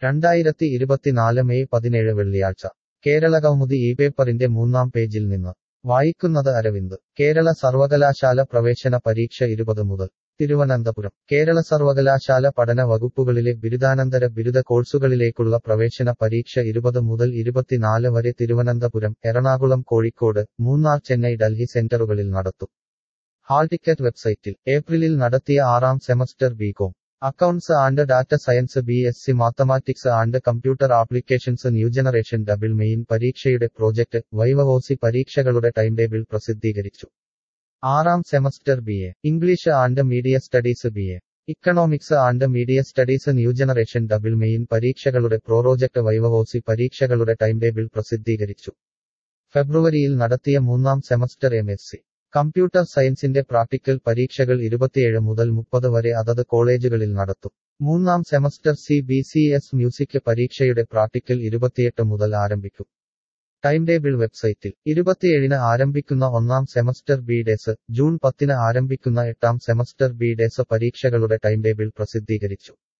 രണ്ടായിരത്തി ഇരുപത്തിനാല് മെയ് പതിനേഴ് വെള്ളിയാഴ്ച കേരള കൗമുദി ഈ പേപ്പറിന്റെ മൂന്നാം പേജിൽ നിന്ന് വായിക്കുന്നത് അരവിന്ദ് കേരള സർവകലാശാല പ്രവേശന പരീക്ഷ ഇരുപത് മുതൽ തിരുവനന്തപുരം കേരള സർവകലാശാല പഠന വകുപ്പുകളിലെ ബിരുദാനന്തര ബിരുദ കോഴ്സുകളിലേക്കുള്ള പ്രവേശന പരീക്ഷ ഇരുപത് മുതൽ ഇരുപത്തിനാല് വരെ തിരുവനന്തപുരം എറണാകുളം കോഴിക്കോട് മൂന്നാർ ചെന്നൈ ഡൽഹി സെന്ററുകളിൽ നടത്തും ഹാൾ ടിക്കറ്റ് വെബ്സൈറ്റിൽ ഏപ്രിലിൽ നടത്തിയ ആറാം semester BCom accounts and data science B S C mathematics and computer applications new generation double main പരീക്ഷയുടെ പ്രോജക്ട് വൈവവോസി പരീക്ഷകളുടെ ടൈം ടേബിൾ പ്രസിദ്ധീകരിച്ചു ആറാം semester B A English and media studies B A economics and media studies new generation double main പരീക്ഷകളുടെ project viva voce പരീക്ഷകളുടെ time table പ്രസിദ്ധീകരിച്ചു ഫെബ്രുവരിയിൽ നടത്തിയ മൂന്നാം semester M S C computer സയൻസിന്റെ പ്രാക്ടിക്കൽ പരീക്ഷകൾ ഇരുപത്തിയേഴ് മുതൽ മുപ്പത് വരെ അതത് കോളേജുകളിൽ നടത്തും മൂന്നാം semester C B C S music പരീക്ഷയുടെ പ്രാക്ടിക്കൽ ഇരുപത്തിയെട്ട് മുതൽ ആരംഭിക്കും ടൈം ടേബിൾ വെബ്സൈറ്റിൽ ഇരുപത്തിയേഴിന് ആരംഭിക്കുന്ന ഒന്നാം സെമസ്റ്റർ ബി ഡേസ് ജൂൺ പത്തിന് ആരംഭിക്കുന്ന എട്ടാം സെമസ്റ്റർ ബി ഡേസ് പരീക്ഷകളുടെ ടൈം ടേബിൾ പ്രസിദ്ധീകരിച്ചു